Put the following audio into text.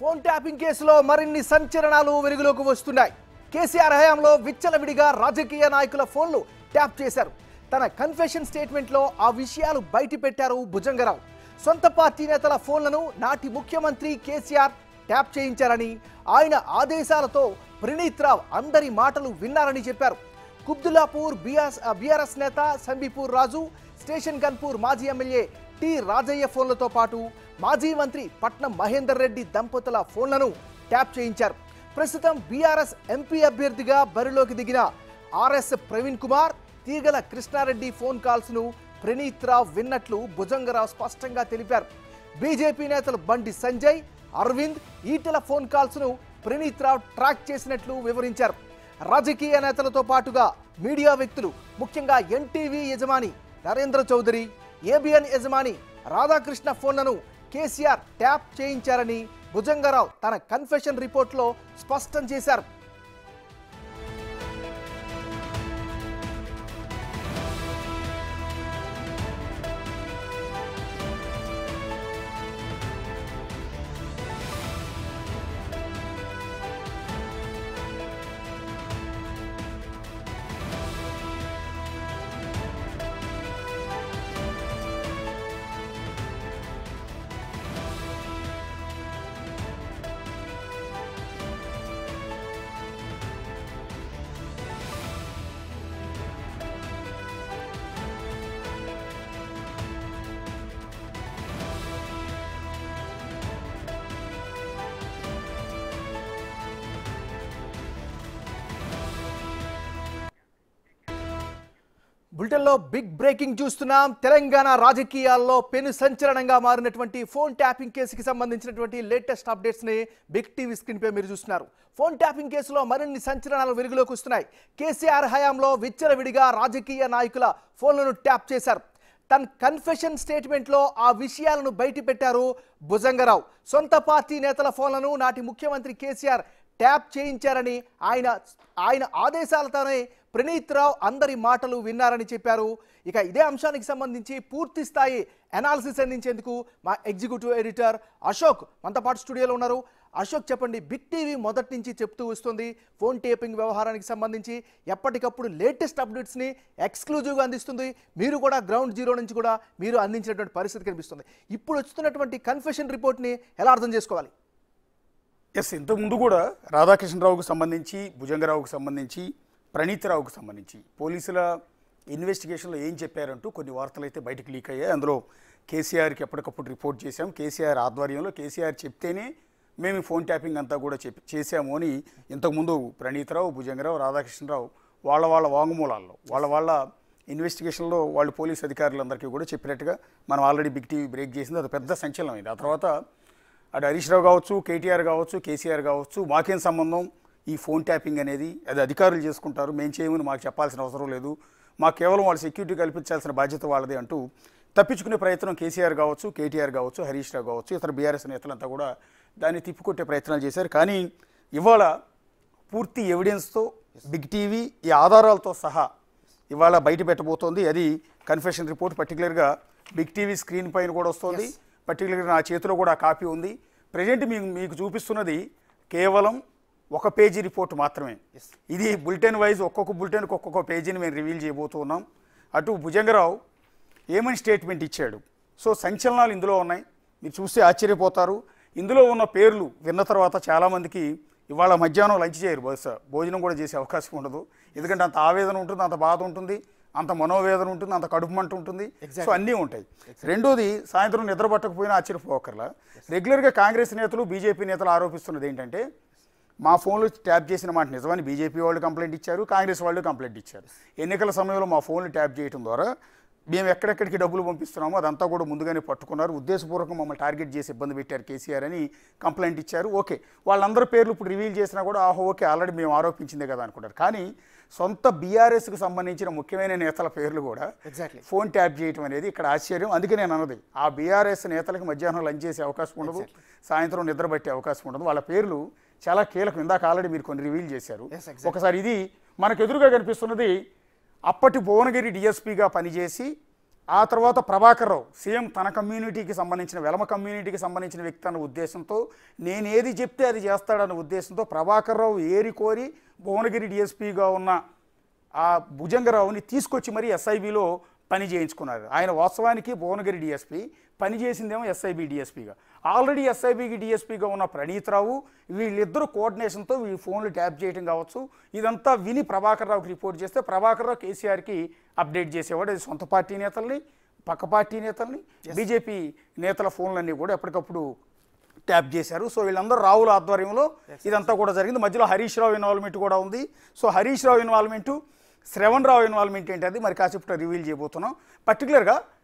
Phone tapping కేసులో మరిన్ని సంచలనాలు వెలుగులోకి వస్తున్నాయి కేసీఆర్ హయాంలో విచ్చలవిడిగా రాజకీయ నాయకుల ఫోన్లు ట్యాప్ చేశారు తన కన్ఫెషన్ స్టేట్మెంట్లో ఆ విషయాలు బయటపెట్టారు భుజంగరావు సొంత పార్టీ నేతల ఫోన్లను నాటి ముఖ్యమంత్రి కేసీఆర్ ట్యాప్ చేయించారని ఆయన ఆదేశాలతో ప్రణీత్ రావు అందరి మాటలు విన్నారని చెప్పారు కుబ్దులాపూర్ బిఆర్ఎస్ బీఆర్ఎస్ నేత సంబీపూర్ రాజు స్టేషన్ గన్పూర్ మాజీ ఎమ్మెల్యే టి రాజయ్య ఫోన్లతో పాటు మాజీ మంత్రి పట్నం మహేందర్ రెడ్డి దంపతుల ఫోన్లను ట్యాప్ చేయించారు ప్రస్తుతం బీఆర్ఎస్ ఎంపీ అభ్యర్థిగా బరిలోకి దిగిన ఆర్ఎస్ ప్రవీణ్ కుమార్ తీగల కృష్ణారెడ్డి ఫోన్ కాల్స్ను ప్రణీత్ రావు విన్నట్లు భుజంగరావు స్పష్టంగా తెలిపారు బీజేపీ నేతలు బండి సంజయ్ అరవింద్ ఈటెల ఫోన్ కాల్స్ను ప్రణీత్ రావు ట్రాక్ చేసినట్లు వివరించారు రాజకీయ నేతలతో పాటుగా మీడియా వ్యక్తులు ముఖ్యంగా ఎన్టీవీ యజమాని నరేంద్ర చౌదరి ఏబిఎన్ యజమాని రాధాకృష్ణ ఫోన్లను కేసీఆర్ ట్యాప్ చేయించారని భుజంగరావు తన కన్ఫెషన్ రిపోర్ట్లో స్పష్టం చేశారు బులెటిన్లో బిగ్ బ్రేకింగ్ చూస్తున్నాం తెలంగాణ రాజకీయాల్లో పెను సంచలనంగా మారినటువంటి ఫోన్ ట్యాపింగ్ కేసుకి సంబంధించినటువంటి లేటెస్ట్ అప్డేట్స్ ని బిగ్ టీవీ స్క్రీన్ పై మీరు చూస్తున్నారు ఫోన్ ట్యాపింగ్ కేసులో మరిన్ని సంచలనాలు వెలుగులోకి వస్తున్నాయి కేసీఆర్ హయాంలో విచ్చలవిడిగా రాజకీయ నాయకుల ఫోన్లను ట్యాప్ చేశారు తన కన్ఫెషన్ స్టేట్మెంట్లో ఆ విషయాలను బయటపెట్టారు భుజంగరావు సొంత పార్టీ నేతల ఫోన్లను నాటి ముఖ్యమంత్రి కేసీఆర్ ట్యాప్ చేయించారని ఆయన ఆయన ఆదేశాలతోనే ప్రణీత్ రావు అందరి మాటలు విన్నారని చెప్పారు ఇక ఇదే అంశానికి సంబంధించి పూర్తి స్థాయి అనాలిసిస్ అందించేందుకు మా ఎగ్జిక్యూటివ్ ఎడిటర్ అశోక్ మనతో పాటు స్టూడియోలో ఉన్నారు అశోక్ చెప్పండి బిగ్ టీవీ మొదటి నుంచి చెప్తూ వస్తుంది ఫోన్ టేపింగ్ వ్యవహారానికి సంబంధించి ఎప్పటికప్పుడు లేటెస్ట్ అప్డేట్స్ని ఎక్స్క్లూజివ్గా అందిస్తుంది మీరు కూడా గ్రౌండ్ జీరో నుంచి కూడా మీరు అందించినటువంటి పరిస్థితి కనిపిస్తుంది ఇప్పుడు వస్తున్నటువంటి కన్ఫెషన్ రిపోర్ట్ని ఎలా అర్థం చేసుకోవాలి ఎస్ ఇంతకుముందు కూడా రాధాకృష్ణరావుకు సంబంధించి భుజంగరావుకు సంబంధించి ప్రణీతరావుకు సంబంధించి పోలీసుల ఇన్వెస్టిగేషన్లో ఏం చెప్పారంటూ కొన్ని వార్తలు అయితే బయటకు లీక్ అయ్యాయి అందులో కేసీఆర్కి ఎప్పటికప్పుడు రిపోర్ట్ చేశాం కేసీఆర్ ఆధ్వర్యంలో కేసీఆర్ చెప్తేనే మేము ఈ ఫోన్ ట్యాపింగ్ అంతా కూడా చెప్పి చేశాము అని ఇంతకుముందు ప్రణీతరావు భుజంగరావు రాధాకృష్ణరావు వాళ్ళ వాళ్ళ వాంగ్మూలాల్లో వాళ్ళ వాళ్ళ ఇన్వెస్టిగేషన్లో వాళ్ళు పోలీస్ అధికారులందరికీ కూడా చెప్పినట్టుగా మనం ఆల్రెడీ బిగ్ టీవీ బ్రేక్ చేసింది అది పెద్ద సంచలనమైంది ఆ తర్వాత అటు హరీష్ రావు కావచ్చు కేటీఆర్ కావచ్చు కేసీఆర్ కావచ్చు మాకేం సంబంధం ఈ ఫోన్ ట్యాపింగ్ అనేది అది అధికారులు చేసుకుంటారు మేము చేయమని మాకు చెప్పాల్సిన అవసరం లేదు మాకు కేవలం వాళ్ళ సెక్యూరిటీ కల్పించాల్సిన బాధ్యత వాళ్ళది అంటూ తప్పించుకునే ప్రయత్నం కేసీఆర్ కావచ్చు కేటీఆర్ కావచ్చు హరీష్ రావు కావచ్చు ఇతర బీఆర్ఎస్ నేతలంతా కూడా దాన్ని తిప్పికొట్టే ప్రయత్నాలు చేశారు కానీ ఇవాళ పూర్తి ఎవిడెన్స్తో బిగ్ టీవీ ఈ ఆధారాలతో సహా ఇవాళ బయట పెట్టబోతోంది అది కన్ఫెషన్ రిపోర్ట్ పర్టికులర్గా బిగ్ టీవీ స్క్రీన్ పైన కూడా వస్తుంది పర్టికులర్గా నా చేతిలో కూడా ఆ కాపీ ఉంది ప్రజెంట్ మీకు మీకు చూపిస్తున్నది కేవలం ఒక పేజీ రిపోర్ట్ మాత్రమే ఇది బులెటిన్ వైజ్ ఒక్కొక్క బులెటిన్కి ఒక్కొక్క పేజీని మేము రివీల్ చేయబోతున్నాం అటు భుజంగరావు ఏమని స్టేట్మెంట్ ఇచ్చాడు సో సంచలనాలు ఇందులో ఉన్నాయి మీరు చూస్తే ఆశ్చర్యపోతారు ఇందులో ఉన్న పేర్లు విన్న తర్వాత చాలామందికి ఇవాళ మధ్యాహ్నం లంచ్ చేయరు బహుశా భోజనం కూడా చేసే అవకాశం ఉండదు ఎందుకంటే అంత ఆవేదన ఉంటుంది అంత బాధ ఉంటుంది అంత మనోవేదన ఉంటుంది అంత కడుపు మంట ఉంటుంది సో అన్నీ ఉంటాయి రెండోది సాయంత్రం నిద్ర పట్టకపోయినా ఆశ్చర్యపోకర్లా రెగ్యులర్గా కాంగ్రెస్ నేతలు బీజేపీ నేతలు ఆరోపిస్తున్నది ఏంటంటే మా ఫోన్లు ట్యాప్ చేసిన మాట నిజమని బీజేపీ వాళ్ళు కంప్లైంట్ ఇచ్చారు కాంగ్రెస్ వాళ్ళు కంప్లైంట్ ఇచ్చారు ఎన్నికల సమయంలో మా ఫోన్లు ట్యాప్ చేయడం ద్వారా మేము ఎక్కడెక్కడికి డబ్బులు పంపిస్తున్నామో అదంతా కూడా ముందుగానే పట్టుకున్నారు ఉద్దేశపూర్వకం మమ్మల్ని టార్గెట్ చేసి ఇబ్బంది పెట్టారు కేసీఆర్ అని కంప్లైంట్ ఇచ్చారు ఓకే వాళ్ళందరి పేర్లు ఇప్పుడు రివీల్ చేసినా కూడా ఆహో ఓకే ఆల్రెడీ మేము ఆరోపించిందే కదా అనుకుంటారు కానీ సొంత బీఆర్ఎస్కి సంబంధించిన ముఖ్యమైన నేతల పేర్లు కూడా Exactly. ఫోన్ ట్యాప్ చేయటం అనేది ఇక్కడ ఆశ్చర్యం అందుకే నేను అన్నది ఆ బీఆర్ఎస్ నేతలకు మధ్యాహ్నం లంచ్ చేసే అవకాశం ఉండదు సాయంత్రం నిద్ర పట్టే అవకాశం ఉండదు వాళ్ళ పేర్లు చాలా కీలకం ఇందాక ఆల్రెడీ మీరు కొన్ని రివీల్ చేశారు Yes, exactly. ఒకసారి ఇది మనకు ఎదురుగా కనిపిస్తున్నది అప్పటి భువనగిరి డిఎస్పీగా పనిచేసి ఆ తర్వాత ప్రభాకర్ రావు సీఎం తన కమ్యూనిటీకి సంబంధించిన వెలమ కమ్యూనిటీకి సంబంధించిన వ్యక్తి అన్న ఉద్దేశంతో నేను ఏది చెప్తే అది చేస్తాడన్న ఉద్దేశంతో ప్రభాకర్ రావు ఏరి కోరి భువనగిరి డిఎస్పీగా ఉన్న ఆ భుజంగరావుని తీసుకొచ్చి మరీ ఎస్ఐబిలో పని చేయించుకున్నారు ఆయన వాస్తవానికి భువనగిరి డిఎస్పీ పని చేసిందేమో ఎస్ఐబి డిఎస్పీగా ఆల్రెడీ ఎస్ఐబికి డిఎస్పీగా ఉన్న ప్రణీత్ రావు వీళ్ళిద్దరూ కోఆర్డినేషన్తో ఈ ఫోన్లు ట్యాప్ చేయడం కావచ్చు ఇదంతా విని ప్రభాకర్ రావుకి రిపోర్ట్ చేస్తే ప్రభాకర్ రావు కేసీఆర్కి అప్డేట్ చేసేవాడు అది సొంత పార్టీ నేతల్ని పక్క పార్టీ నేతల్ని బీజేపీ నేతల ఫోన్లన్నీ కూడా ఎప్పటికప్పుడు ట్యాప్ చేశారు సో వీళ్ళందరూ రావుల ఆధ్వర్యంలో ఇదంతా కూడా జరిగింది మధ్యలో హరీష్ రావు ఇన్వాల్వ్మెంట్ కూడా ఉంది so Harish Rao involvement Shravan Rao involvement ఏంటి అది మరి కాసేపు రివీల్ చేయబోతున్నాం పర్టికులర్గా